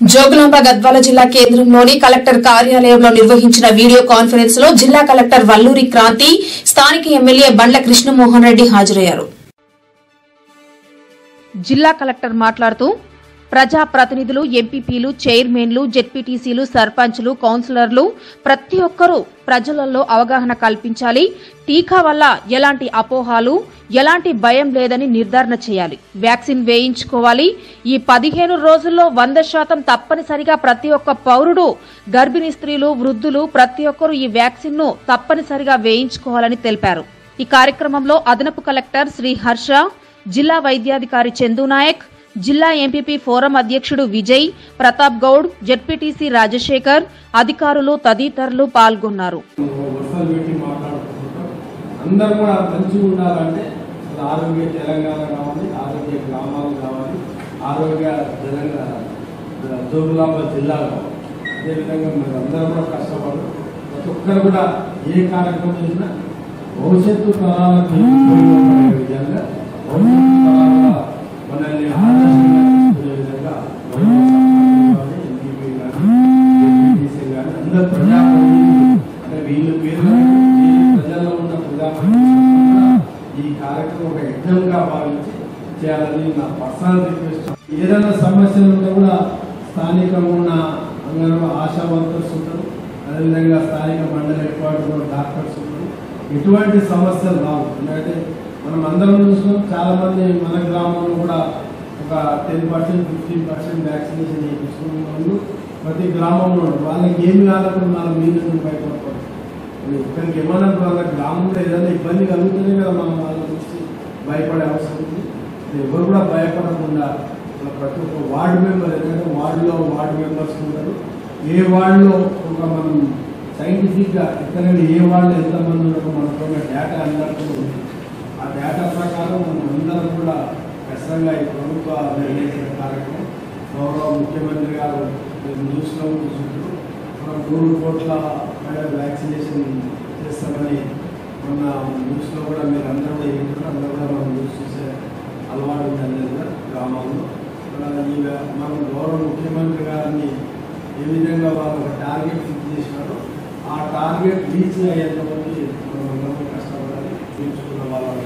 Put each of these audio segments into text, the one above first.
జోగులాంబ గద్వాల జిల్లా కేంద్రంలోని కలెక్టర్ కార్యాలయంలో నిర్వహించిన వీడియో కాన్ఫరెన్స్ లో జిల్లా కలెక్టర్ వల్లూరి క్రాంతి స్థానిక ఎమ్మెల్యే బండ్ల కృష్ణమోహన్ రెడ్డి హాజరయ్యారు జిల్లా కలెక్టర్ మాట్లాడుతూ ప్రజా ప్రతినిధులు ఎంపీపీలు చైర్మన్లు జెడ్పీటీసీలు సర్పంచ్లు కౌన్సిలర్లు ప్రతి ఒక్కరూ ప్రజలలో అవగాహన కల్పించాలి టీకా వల్ల ఎలాంటి అపోహాలు ఎలాంటి భయం లేదని నిర్ధారణ చేయాలి వ్యాక్సిన్ వేయించుకోవాలి ఈ పదిహేను రోజుల్లో వంద శాతం తప్పనిసరిగా ప్రతి ఒక్క పౌరుడు గర్భిణీ స్త్రీలు వృద్ధులు ప్రతి ఒక్కరూ ఈ వ్యాక్సిన్ ను తప్పనిసరిగా వేయించుకోవాలని తెలిపారు ఈ కార్యక్రమంలో అదనపు కలెక్టర్ శ్రీ హర్ష జిల్లా వైద్యాధికారి చందు నాయక్ జిల్లా ఎంపీపీ ఫోరం అధ్యక్షుడు విజయ్ ప్రతాప్ గౌడ్ జెడ్పీటీసీ రాజశేఖర్ అధికారులు తదితరులు పాల్గొన్నారు వర్షాలు పెట్టి మాట్లాడుకుంటాం అందరూ కూడా మంచిగా ఉండాలంటే అసలు ఆరోగ్య తెలంగాణ కావాలి ఆరోగ్య గ్రామాలు కావాలి ఆరోగ్య తెలంగాణ జోగులాంబ జిల్లా కావాలి అదేవిధంగా మీరు అందరూ కూడా కష్టపడు ప్రతి ఒక్కరు కూడా ఏ కార్యక్రమం చేసినా భవిష్యత్తు తరాలకు ఉపయోగపడే విధంగా భవిష్యత్తు తరాల మనల్ని ఆదర్శంగా తీసుకునే విధంగా గవర్నమెంట్ ఎంపీ కానీ ఎంపీటీసీ కానీ అందరు ప్రజాప్రతినిధులు అంటే వీళ్ళు పేరు ప్రజల్లో ఉన్న ప్రజాప్రతినిధులు ఈ కార్యక్రమం ఒక యజ్ఞంగా భావించి చేయాలని నా పర్సనల్ రిక్వెస్ట్ ఏదైనా సమస్యలు ఉంటే కూడా స్థానికంగా ఉన్న అంగన్వాడీ ఆశా వర్కర్స్ ఉంటారు అదేవిధంగా స్థానిక మండల హెడ్ క్వార్టర్లో డాక్టర్స్ ఉంటారు ఎటువంటి సమస్యలు రావు ఎందుకంటే మనం అందరం చూసినాం చాలా మంది మన గ్రామంలో కూడా ఒక ten percent fifteen percent vaccination చేయించుకున్న వాళ్ళు ప్రతి గ్రామంలో ఉన్నారు. వాళ్ళకి ఏమి కానప్పుడు మన మీద నుంచి భయపడతారు ఇక్కడికి ఏమన్నా వాళ్ళ గ్రామంలో ఏదైనా ఇబ్బంది కలుగుతుంది కదా మనం వాళ్ళ గురించి భయపడే అవసరం ఉంది ఎవరు కూడా భయపడకుండా ఇలా ప్రతి ఒక్క వార్డు మెంబర్ ఎందుకంటే వార్డులో వార్డు మెంబర్స్ ఉంటారు ఏ వార్డులో ఒక మనం సైంటిఫిక్గా ఎక్కడైనా ఏ వార్డులో ఎంతమంది ఉన్నారో మనకు డేటా అందరికీ ఉంది ఆ డేటా ప్రకారం మనం అందరం కూడా ఖచ్చితంగా ఈ ప్రభుత్వ నిర్ణయించిన కార్యక్రమం గౌరవ ముఖ్యమంత్రి గారు న్యూస్లో చూసుకుంటూ మనం మూడు కోట్ల వ్యాక్సినేషన్ చేస్తామని మొన్న న్యూస్లో కూడా మీరు అందరూ కూడా ఏంటంటే అందరూ కూడా మనం న్యూస్ చూసే అలవాటు ఉంది అందరూ కూడా గ్రామాల్లో మన ఈ వ్య- మనం గౌరవ ముఖ్యమంత్రి గారిని ఏ విధంగా వాళ్ళు ఒక టార్గెట్ ఫిక్స్ చేసినారో ఆ టార్గెట్ రీచ్ అయ్యేంత వరకు మనం అందరం కష్టపడాలి తీర్చుకున్న వాళ్ళని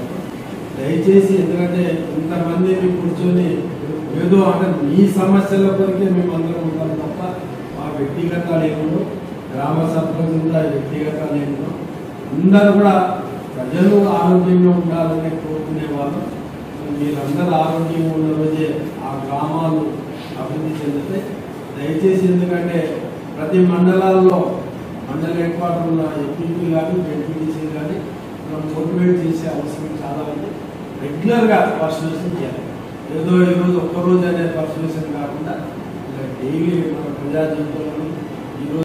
దయచేసి ఎందుకంటే ఇంతమంది మీ కూర్చొని ఏదో అంటే మీ సమస్యల కొరికే మేము అందరం ఉంటాం తప్ప మా వ్యక్తిగతాలు ఏముండవు గ్రామ సర్పంచ్ కూడా వ్యక్తిగతాలు ఏముండవు అందరూ కూడా ప్రజలు ఆరోగ్యంగా ఉండాలని కోరుకునే వాళ్ళు మీరందరూ ఆరోగ్యంగా ఉన్న రోజే ఆ గ్రామాలు అభివృద్ధి చెందితే దయచేసి ఎందుకంటే ప్రతి మండలాల్లో మండల హెడ్ క్వార్టర్ ఉన్న ఎంపీపీ కానీ ఎంపీటీసీ కానీ మనం మోటివేట్ చేసే అవసరం చాలా ఉంది రెగ్యులర్గా పర్సనేషన్ చేయాలి ఏదో ఈరోజు ఒక్కరోజు అనే పర్సనేషన్ కాకుండా డైలీ మన ప్రజా జీవితంలో ఈరోజు